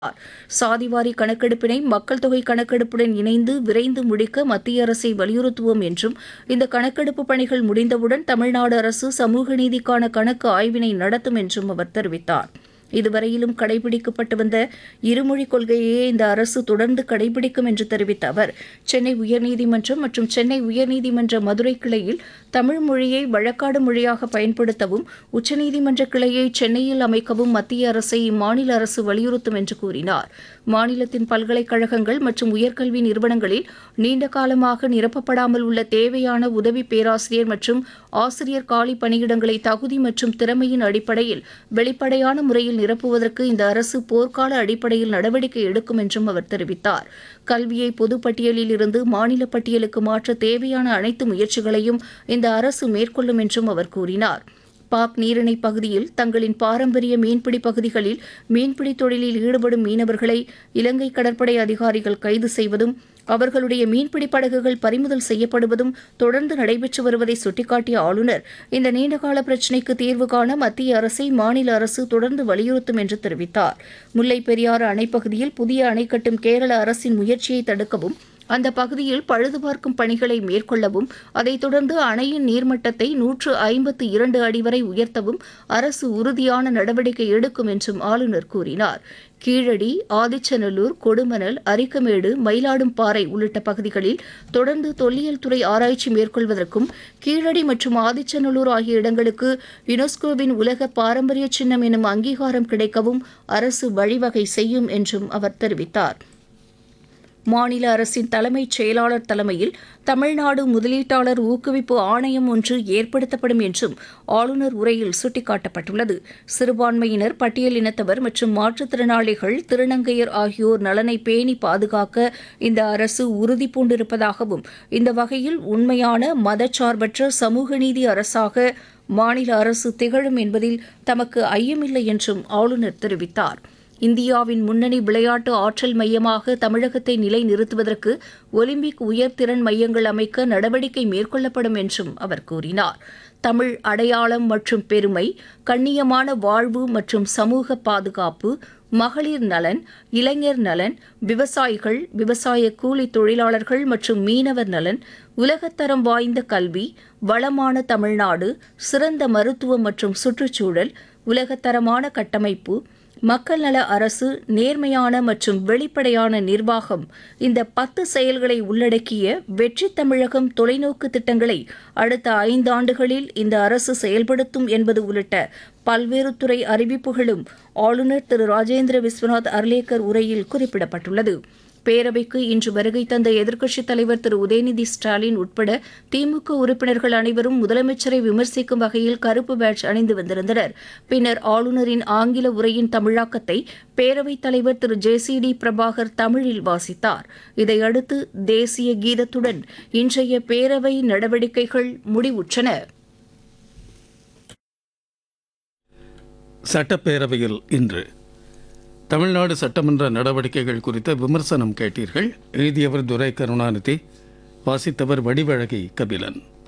சாதிவாரி கணக்கெடுப்பினை மக்கள் தொகை கணக்கெடுப்புடன் இணைந்து விரைந்து முடிக்க மத்திய அரசை வலியுறுத்துவோம் என்றும் இந்த கணக்கெடுப்பு பணிகள் முடிந்தவுடன் தமிழ்நாடு அரசு சமூக நீதிக்கான கணக்கு ஆய்வினை நடத்தும் என்றும் அவர் தெரிவித்தார் இதுவரையிலும் கடைபிடிக்கப்பட்டு வந்த இருமொழிக் கொள்கையையே இந்த அரசு தொடர்ந்து கடைபிடிக்கும் என்று தெரிவித்த அவர் சென்னை உயர்நீதிமன்றம் மற்றும் சென்னை உயர்நீதிமன்ற மதுரை கிளையில் தமிழ் மொழியை வழக்காடு மொழியாக பயன்படுத்தவும் உச்சநீதிமன்ற கிளையை சென்னையில் அமைக்கவும் மத்திய அரசை இம்மாநில அரசு வலியுறுத்தும் என்று கூறினார் மாநிலத்தின் பல்கலைக்கழகங்கள் மற்றும் உயர்கல்வி நிறுவனங்களில் நீண்ட காலமாக நிரப்பப்படாமல் உள்ள தேவையான உதவி பேராசிரியர் மற்றும் ஆசிரியர் காலி பணியிடங்களை தகுதி மற்றும் திறமையின் அடிப்படையில் வெளிப்படையான முறையில் நிரப்புவதற்கு இந்த அரசு போர்க்கால அடிப்படையில் நடவடிக்கை எடுக்கும் என்றும் அவர் தெரிவித்தார் கல்வியை பொதுப்பட்டியலில் இருந்து மாநில பட்டியலுக்கு மாற்ற தேவையான அனைத்து முயற்சிகளையும் இந்த அரசு மேற்கொள்ளும் என்றும் அவர் கூறினார் பாக் நீரிணை பகுதியில் தங்களின் பாரம்பரிய மீன்பிடி பகுதிகளில் மீன்பிடி தொழிலில் ஈடுபடும் மீனவர்களை இலங்கை கடற்படை அதிகாரிகள் கைது செய்வதும் அவர்களுடைய மீன்பிடி படகுகள் பறிமுதல் செய்யப்படுவதும் தொடர்ந்து நடைபெற்று வருவதை சுட்டிக்காட்டிய ஆளுநர் இந்த நீண்டகால பிரச்சினைக்கு தீர்வு காண மத்திய அரசை மாநில அரசு தொடர்ந்து வலியுறுத்தும் என்று தெரிவித்தார் முல்லைப் பெரியாறு அணைப்பகுதியில் புதிய அணை கட்டும் கேரள அரசின் முயற்சியை தடுக்கவும் அந்த பகுதியில் பழுதுபார்க்கும் பணிகளை மேற்கொள்ளவும் அதைத் தொடர்ந்து அணையின் நீர்மட்டத்தை நூற்று ஐம்பத்து இரண்டு அடி வரை உயர்த்தவும் அரசு உறுதியான நடவடிக்கை எடுக்கும் என்றும் ஆளுநர் கூறினார் கீழடி ஆதிச்சநல்லூர் கொடுமணல் அரிக்கமேடு மயிலாடும்பாறை உள்ளிட்ட பகுதிகளில் தொடர்ந்து தொல்லியல் துறை ஆராய்ச்சி மேற்கொள்வதற்கும் கீழடி மற்றும் ஆதிச்சநல்லூர் ஆகிய இடங்களுக்கு யுனெஸ்கோவின் உலக பாரம்பரிய சின்னம் எனும் அங்கீகாரம் கிடைக்கவும் அரசு வழிவகை செய்யும் என்றும் அவர் தெரிவித்தார் மாநில அரசின் தலைமைச் செயலாளர் தலைமையில் தமிழ்நாடு முதலீட்டாளர் ஊக்குவிப்பு ஆணையம் ஒன்று ஏற்படுத்தப்படும் என்றும் ஆளுநர் உரையில் சுட்டிக்காட்டப்பட்டுள்ளது சிறுபான்மையினர் பட்டியலினத்தவர் மற்றும் மாற்றுத்திறனாளிகள் திருநங்கையர் ஆகியோர் நலனை பேணி பாதுகாக்க இந்த அரசு உறுதி பூண்டிருப்பதாகவும் இந்த வகையில் உண்மையான மதச்சார்பற்ற சமூக நீதி அரசாக மாநில அரசு திகழும் என்பதில் தமக்கு ஐயமில்லை என்றும் ஆளுநர் தெரிவித்தார் இந்தியாவின் முன்னணி விளையாட்டு ஆற்றல் மையமாக தமிழகத்தை நிலைநிறுத்துவதற்கு ஒலிம்பிக் உயர்திறன் மையங்கள் அமைக்க நடவடிக்கை மேற்கொள்ளப்படும் என்றும் அவர் கூறினார் தமிழ் அடையாளம் மற்றும் பெருமை கண்ணியமான வாழ்வு மற்றும் சமூக பாதுகாப்பு மகளிர் நலன் இளைஞர் நலன் விவசாயிகள் விவசாய கூலி தொழிலாளர்கள் மற்றும் மீனவர் நலன் உலகத்தரம் வாய்ந்த கல்வி வளமான தமிழ்நாடு சிறந்த மருத்துவம் மற்றும் சுற்றுச்சூழல் உலகத்தரமான கட்டமைப்பு மக்கள் நல அரசு நேர்மையான மற்றும் வெளிப்படையான நிர்வாகம் இந்த பத்து செயல்களை உள்ளடக்கிய வெற்றி தமிழகம் தொலைநோக்கு திட்டங்களை அடுத்த ஐந்தாண்டுகளில் இந்த அரசு செயல்படுத்தும் என்பது உள்ளிட்ட பல்வேறு துறை அறிவிப்புகளும் ஆளுநர் திரு ராஜேந்திர விஸ்வநாத் அர்லேக்கர் உரையில் குறிப்பிடப்பட்டுள்ளது பேரவைக்கு இன்று வருகை தந்த எதிர்க்கட்சித் தலைவர் திரு உதயநிதி ஸ்டாலின் உட்பட திமுக உறுப்பினர்கள் அனைவரும் முதலமைச்சரை விமர்சிக்கும் வகையில் கருப்பு பேட்ஜ் அணிந்து வந்திருந்தனர் பின்னர் ஆளுநரின் ஆங்கில உரையின் தமிழாக்கத்தை பேரவைத் தலைவர் திரு ஜே சி டி பிரபாகர் தமிழில் வாசித்தார் இதையடுத்து தேசிய கீதத்துடன் இன்றைய பேரவை நடவடிக்கைகள் முடிவுற்றன சட்டப்பேரவையில் இன்று தமிழ்நாடு சட்டமன்ற நடவடிக்கைகள் குறித்த விமர்சனம் கேட்டீர்கள் எழுதியவர் துரை கருணாநிதி வாசித்தவர் வடிவழகி கபிலன்